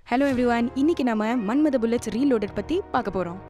hello everyone இன்னைக்கு நம்ம மன்மத bullets reloaded பத்தி பார்க்க போறோம்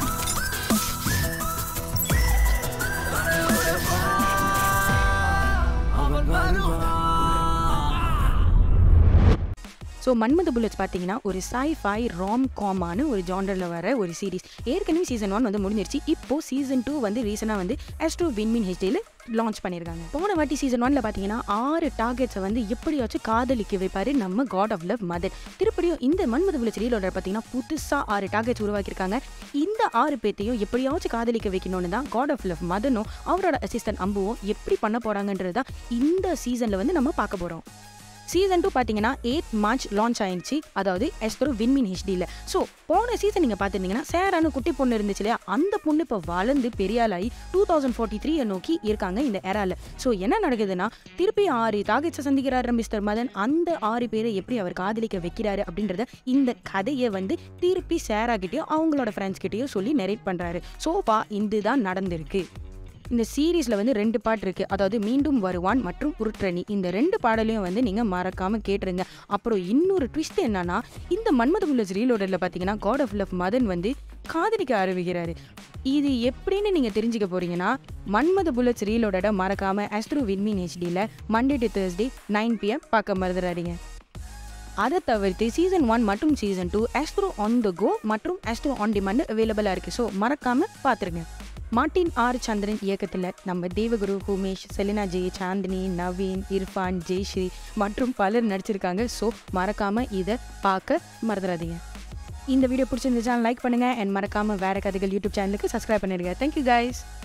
ஸோ மன்மத புல்லட்ஸ் பார்த்தீங்கன்னா ஒரு சாய் ஃபை ராம் காமான ஒரு ஜாண்டரில் வர ஒரு சீரிஸ் ஏற்கனவே சீசன் ஒன் வந்து முடிஞ்சிருச்சு இப்போ சீசன் டூ வந்து ரீசனாக வந்து அஸ்ட்ரோ வின்மின் ஹெச்டியில் லான்ச் பண்ணியிருக்காங்க போன வாட்டி சீசன் ஒன்ல பார்த்தீங்கன்னா ஆறு டார்கெட்ஸை வந்து எப்படியாச்சும் காதலிக்க வைப்பாரு நம்ம காட் ஆஃப் லவ் மதன் திருப்படியும் இந்த மன்மத புல்லட்ஸ் ரீலோட பார்த்தீங்கன்னா புதுசாக ஆறு டார்கெட்ஸ் உருவாக்கியிருக்காங்க இந்த ஆறு பேர்த்தையும் எப்படியாச்சும் காதலிக்க வைக்கணும்னு தான் காட் ஆஃப் லவ் மதனும் அவரோட அசிஸ்டன்ட் அம்புவும் எப்படி பண்ண போறாங்கன்றது தான் இந்த சீசனில் வந்து நம்ம பார்க்க போகிறோம் சீசன் டூ பார்த்தீங்கன்னா எயிட் மார்ச் லான்ச் ஆயிடுச்சு அதாவது எஸ்தரோ வின்மின் ஹெச்டியில் ஸோ போன சீசன் நீங்கள் பார்த்துருந்தீங்கன்னா சேரானு குட்டி பொண்ணு இருந்துச்சு இல்லையா அந்த பொண்ணு இப்போ வளர்ந்து பெரியாளாகி டூ தௌசண்ட் ஃபார்ட்டி த்ரீயை நோக்கி இருக்காங்க இந்த எரால ஸோ என்ன நடக்குதுன்னா திருப்பி ஆறு டார்கெட்ஸை சந்திக்கிறாரு மிஸ்டர் மதன் அந்த ஆறு பேரை எப்படி அவர் காதலிக்க வைக்கிறாரு அப்படின்றத இந்த கதையை வந்து திருப்பி சேராகிட்டையும் அவங்களோட ஃப்ரெண்ட்ஸ் கிட்டேயும் சொல்லி நெரேட் பண்ணுறாரு சோஃபா இதுதான் நடந்திருக்கு இந்த சீரீஸில் வந்து ரெண்டு பாட்டு இருக்குது அதாவது மீண்டும் வருவான் மற்றும் உருற்றணி இந்த ரெண்டு பாடலையும் வந்து நீங்கள் மறக்காமல் கேட்டுருங்க அப்புறம் இன்னொரு ட்விஸ்ட் என்னன்னா இந்த மன்மத புல்லஸ் ரீலோடரில் பார்த்தீங்கன்னா காட் ஆஃப் லவ் மதன் வந்து காதலிக்க ஆரம்பிக்கிறாரு இது எப்படின்னு நீங்கள் தெரிஞ்சுக்க போறீங்கன்னா மன்மத புல்லட்ஸ் ரீலோட மறக்காமல் அஸ்ட்ரோ வின்மின் ஹெச்டியில் Monday to Thursday nine PM பார்க்க மறந்துடாதீங்க அதை தவிர்த்து சீசன் ஒன் மற்றும் season two Astro on the go மற்றும் ஆஸ்ட்ரோ ஆன் டிமாண்ட் அவைலபிளாக இருக்குது ஸோ மறக்காமல் பார்த்துருங்க மார்ட்டின் ஆர் சந்திரன் இயக்கத்தில் நம்ம தேவகுரு உமேஷ் செலினா ஜெய் சாந்தினி நவீன் இர்ஃபான் ஜெய்ஸ்ரீ மற்றும் பலர் நடிச்சிருக்காங்க ஸோ மறக்காமல் இதை பார்க்க மறந்துடாதீங்க இந்த வீடியோ பிடிச்சிருந்துச்சா லைக் பண்ணுங்கள் அண்ட் மறக்காமல் வேறு கதைகள் யூடியூப் சேனலுக்கு சப்ஸ்கிரைப் பண்ணிடுங்க தேங்க்யூ கைஸ்